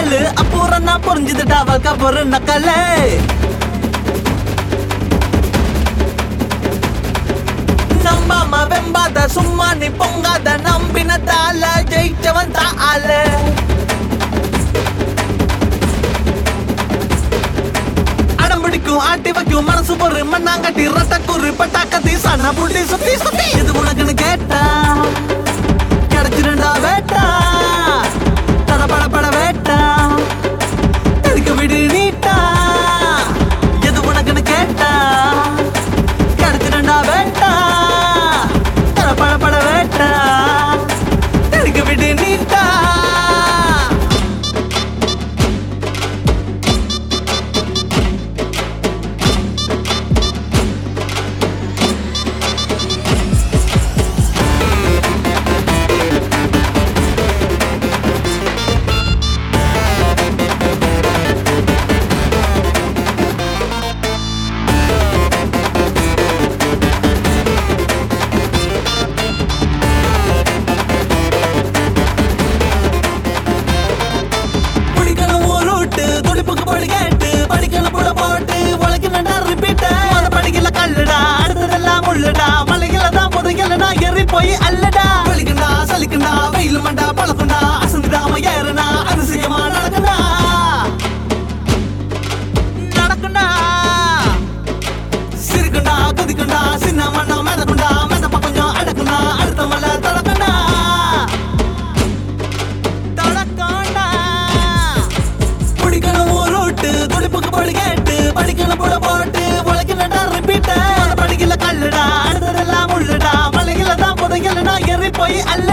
சொல்லு அப்புறம் நான் புரிஞ்சுதுடா வாழ்க்கை ஒரு நக்கலே நம்பாம வெம்பாத சும்மா நீ பொங்காத நம்பினதால ஜெயிச்சவன் தான் ஆளு அடம் பிடிக்கும் ஆட்டி வைக்கும் மனசு பொறு மண்ணாங்கட்டி ரத்த குரு பட்டாக்கத்தி சன புள்ளி சுத்தி சுத்தி இது உனக்குன்னு கேட்டா கிடைச்சிருண்டா வேட்டா தட பட பட வேட்டா தெருக்கு விடு நீட்டா எது உனக்குன்னு கேட்டா கிடைச்சிருண்டா வேட்டா தட பட பட வேட்டா தெருக்கு விடு நீட்டா பிடிக்கணும் ஒரு ரூட்டு துடிப்புக்கு படி கேட்டு படிக்கணும் புட போட்டு உழைக்கணும்டா ரிப்பீட் அத படிக்கல கல்லுடா அடுத்ததெல்லாம் முள்ளுடா மலைகள தான் புதைக்கலடா எறி போய் அல்லடா வலிக்கண்டா சலிக்கண்டா வெயில் மண்டா பழக்கண்டா அசந்துடாம ஏறுனா அதிசயமா நடக்கண்டா நடக்கண்டா சிரிக்கண்டா குதிக்கண்டா சின்ன மண்ணா மிதக்கண்டா மிதப்ப கொஞ்சம் அடக்கண்டா அடுத்த மலை தடக்கண்டா தடக்கண்டா பிடிக்கணும் ஒரு ரூட்டு துடிப்புக்கு படி கேட்டு படிக்கணும் போட போட்டு உழைக்கணும்டா ரிப்பீட் படிக்கல கல்லுடா அடுத்ததெல்லாம் முள்ளுடா மலைகள தான் புதைக்கலடா எறி போய் அல்ல